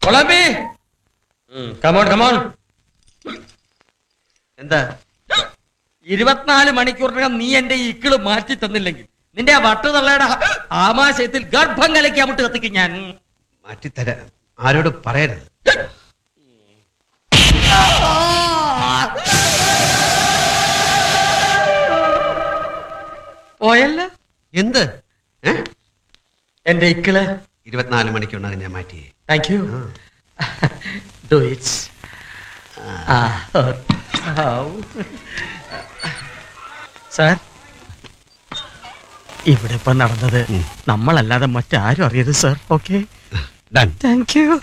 കൊളാമ്പി come on come on എന്താ ഇരുപത്തിനാല് മണിക്കൂറിനകം നീ എന്റെ ഈ ഇക്കിള് മാറ്റി തന്നില്ലെങ്കിൽ നിന്റെ ആ വട്ടുതള്ളയുടെ ആമാശയത്തിൽ ഗർഭം കലക്കി അമിട്ട് കത്തിക്കും ഞാൻ മാറ്റിത്തരാ ആരോട് പറയരുത് പോയല്ല എന്ത് ഏ? എന്റെ ഇക്കിള് ഇരുപത്തിനാല് മണിക്കൂറിനകം ഞാൻ മാറ്റി thank you do its sir ഇവിടെ ഇപ്പൊ നടന്നത് ഉം. നമ്മളല്ലാതെ മറ്റാരും അറിയരുത് sir okay done thank you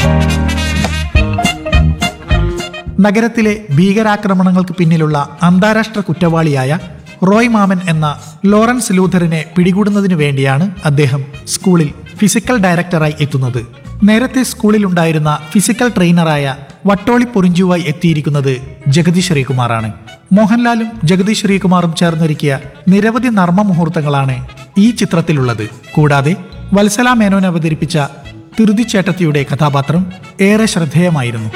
നഗരത്തിലെ ഭീകരാക്രമണങ്ങൾക്ക് പിന്നിലുള്ള അന്താരാഷ്ട്ര കുറ്റവാളിയായ റോയ് മാമൻ എന്ന ലോറൻസ് ലൂഥറിനെ പിടികൂടുന്നതിനു വേണ്ടിയാണ് അദ്ദേഹം സ്കൂളിൽ ഫിസിക്കൽ ഡയറക്ടറായി എത്തുന്നത് നേരത്തെ സ്കൂളിലുണ്ടായിരുന്ന ഫിസിക്കൽ ട്രെയിനറായ വട്ടോളി പൊറിഞ്ചുവായി എത്തിയിരിക്കുന്നത് ജഗതി ശ്രീകുമാറാണ് മോഹൻലാലും ജഗതി ശ്രീകുമാറും ചേർന്നൊരുക്കിയ നിരവധി നർമ്മ മുഹൂർത്തങ്ങളാണ് ഈ ചിത്രത്തിലുള്ളത് കൂടാതെ വത്സല മേനോൻ അവതരിപ്പിച്ച തിരുതിച്ചേട്ടത്തിയുടെ കഥാപാത്രം ഏറെ ശ്രദ്ധേയമായിരുന്നു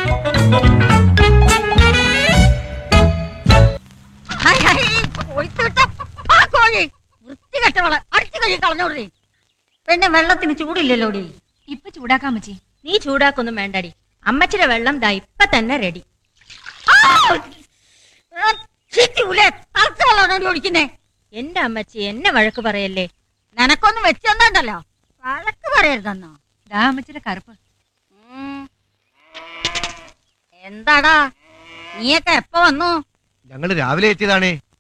ഹൈ, ഹൈ, കൊഴുത്തുവിട്ട ആ കോഴി വൃത്തികെട്ടവളെ അടിച്ചു കഴി കളഞ്ഞോടി പിന്നെ വെള്ളത്തിന് ചൂടില്ലല്ലോടി ഇപ്പൊ ചൂടാക്കാൻ പറ്റി നീ ചൂടാക്കൊന്നും വേണ്ടടി അമ്മച്ചിയുടെ വെള്ളം ദാ ഇപ്പൊ തന്നെ റെഡി ഒഴിക്കുന്നേ എന്റെ അമ്മച്ചി എന്നെ വഴക്ക് പറയല്ലേ നിനക്കൊന്നും വെച്ച് തന്നണ്ടല്ലോ വഴക്ക് പറയരുതെന്നോ ദാ അമ്മച്ചിയുടെ കറുപ്പ് ഉം. എന്താടാ നീയൊക്കെ എപ്പോ വന്നു ഞങ്ങള് രാവിലെ എത്തിയതാണേ